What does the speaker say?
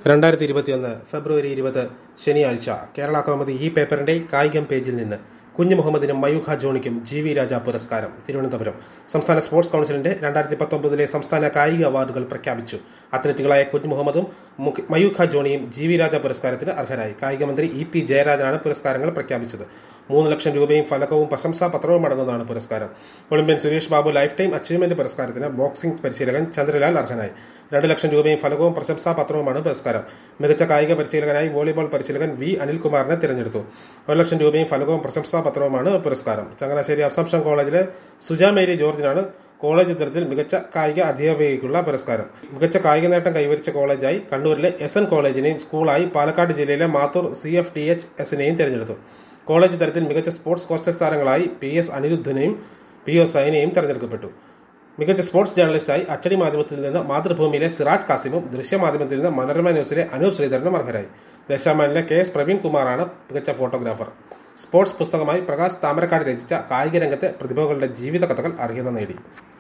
രണ്ടായിരത്തി ഇരുപത്തിയൊന്ന് ഫെബ്രുവരി ഇരുപത് ശനിയാഴ്ച കേരള കൗമുദി ഈ പേപ്പറിന്റെ കായികം പേജിൽ നിന്ന് കുഞ്ഞു മുഹമ്മദിനും മയൂഖ ജോണിക്കും ജി വി രാജ പുരസ്കാരം തിരുവനന്തപുരം സംസ്ഥാന സ്പോർട്സ് കൌൺസിലിന്റെ രണ്ടായിരത്തി പത്തൊമ്പതിലെ സംസ്ഥാന കായിക അവാർഡുകൾ പ്രഖ്യാപിച്ചു അത്ലറ്റുകളായ കുഞ്ഞു മുഹമ്മദും മുഖ്- മയൂഖ ജോണിയും ജി വി രാജ പുരസ്കാരത്തിന് അർഹരായി കായിക മന്ത്രി ഇ പി ജയരാജനാണ് പുരസ്കാരങ്ങൾ പ്രഖ്യാപിച്ചത് മൂന്ന് ലക്ഷം രൂപയും ഫലകവും പ്രശംസാ പത്രവും അടങ്ങുന്നതാണ് പുരസ്കാരം Olympian Suresh Babu lifetime achievement പുരസ്കാരത്തിന് ബോക്സിംഗ് പരിശീലകൻ ചന്ദ്രലാൽ അർഹനായി രണ്ട് ലക്ഷം രൂപയും ഫലകവും പ്രശംസാ പത്രവുമാണ് പുരസ്കാരം മികച്ച കായിക പരിശീലകനായി വോളിബോൾ പരിശീലകൻ വി അനിൽകുമാറിനെ തിരഞ്ഞെടുത്തു ഒരു ലക്ഷം രൂപയും ഫലകവും പ്രശംസാ പത്രവുമാണ് പുരസ്കാരം ചങ്ങനാശ്ശേരി അസംഷൻ കോളേജിലെ സുജാ മേരി ജോർജിനാണ് കോളേജ് തലത്തിൽ മികച്ച കായിക അധ്യാപികയ്ക്കുള്ള പുരസ്കാരം മികച്ച കായിക നേട്ടം കൈവരിച്ച കോളേജായി കണ്ണൂരിലെ എസ് എൻ കോളേജിനെയും സ്കൂളായി പാലക്കാട് ജില്ലയിലെ Mathur C F T H എസിനെയും തിരഞ്ഞെടുത്തു കോളേജ് തലത്തിൽ മികച്ച സ്പോർട്സ് കോസ്റ്റർ താരങ്ങളായി പി എസ് അനിരുദ്ധനെയും പി ഒ സൈനയും തെരഞ്ഞെടുക്കപ്പെട്ടു മികച്ച സ്പോർട്സ് ജേർണലിസ്റ്റായി അച്ചടി മാധ്യമത്തിൽ നിന്ന് മാതൃഭൂമിയിലെ സിറാജ് കാസിമും ദൃശ്യമാധ്യമത്തിൽ നിന്ന് മനോരമ ന്യൂസിലെ അനൂപ് ശ്രീധരനും അർഹരായി ദേശാമാനിലെ കെ എസ് പ്രവീൺ കുമാറാണ് മികച്ച ഫോട്ടോഗ്രാഫർ സ്പോർട്സ് പുസ്തകമായി പ്രകാശ് താമരക്കാട് രചിച്ച കായിക രംഗത്തെ പ്രതിഭകളുടെ ജീവിത കഥകൾ അർഹത നേടി